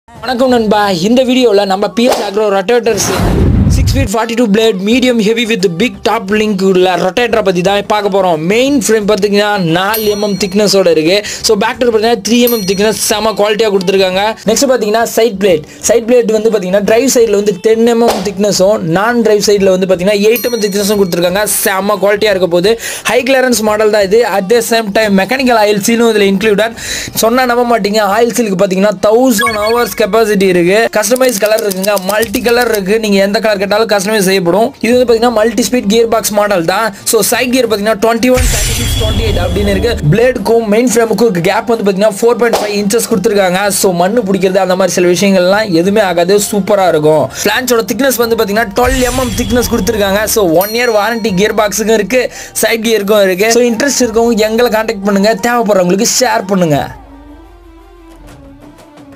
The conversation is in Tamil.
வணக்கம் நண்பா இந்த வீடியோவில் நம்ம PS agro rotators six feet forty two blade medium heavy with big top link உள்ள ரொட்டேட்டரை பற்றி தான் பார்க்க போகிறோம் மெயின் ஃப்ரேம் பார்த்தீங்கன்னா நாலு எம்எம் திக்னஸோட இருக்கு ஸோ பேக்டர் பார்த்தீங்கன்னா த்ரீ எம்எம் திக்னஸ் செம குவாலிட்டியாக கொடுத்துருக்காங்க நெக்ஸ்ட் பார்த்தீங்கன்னா சைட் பிளேட் சைட் பிளேட் வந்து பார்த்தீங்கன்னா டிரைவ் சைடில் வந்து டென் எம்எம் திக்னஸும் நான் டிரைவ் சைடில் வந்து பார்த்தீங்கன்னா எயிட் எம்எம் திக்னஸும் கொடுத்துருக்காங்க செம குவாலிட்டியாக இருக்க போது ஹை கிளியரன்ஸ் மாடல் தான் இது at the same time mechanical oil சீலும் இதில் இன்க்ளூடட் சொன்னால் நம்ப மாட்டீங்க ஆயில் சீலுக்கு பார்த்தீங்கன்னா தௌசண்ட் ஹவர்ஸ் கெப்பாசிட்டி இருக்கு கஸ்டமைஸ் கலர் இருக்குங்க மல்டி கலர் இருக்கு நீங்கள் எந்த கலர் கேட்டாலும் கஸ்டமைஸ் செய்யப்படும் இது வந்து பார்த்தீங்கன்னா multi speed gear box model தான் ஸோ சைட் கியர் பார்த்தீங்கன்னா twenty one thirty six twenty eight அப்படின்னு இருக்கு பிளேடுக்கும் மெயின் ஃப்ரேமுக்கும் கேப் வந்து பார்த்தீங்கன்னா ஃபோர் பாயிண்ட் ஃபைவ் இன்ச்சஸ் கொடுத்துருக்காங்க ஸோ மண்ணு பிடிக்கிறது அந்த மாதிரி சில விஷயங்கள்லாம் எதுவுமே ஆகாது சூப்பராக இருக்கும் பிளான்ஸோட திக்னஸ் வந்து பார்த்தீங்கன்னா டுவெல் எம்எம் திக்னஸ் கொடுத்துருக்காங்க so one year warranty gear பாக்ஸுக்கும் இருக்கு சைட் கியருக்கும் இருக்கு ஸோ இன்ட்ரெஸ்ட் இருக்கவங்க எங்களை கான்டாக்ட் பண்ணுங்க தேவைப்படுறவங்களுக்கு ஷேர் பண்ணுங்க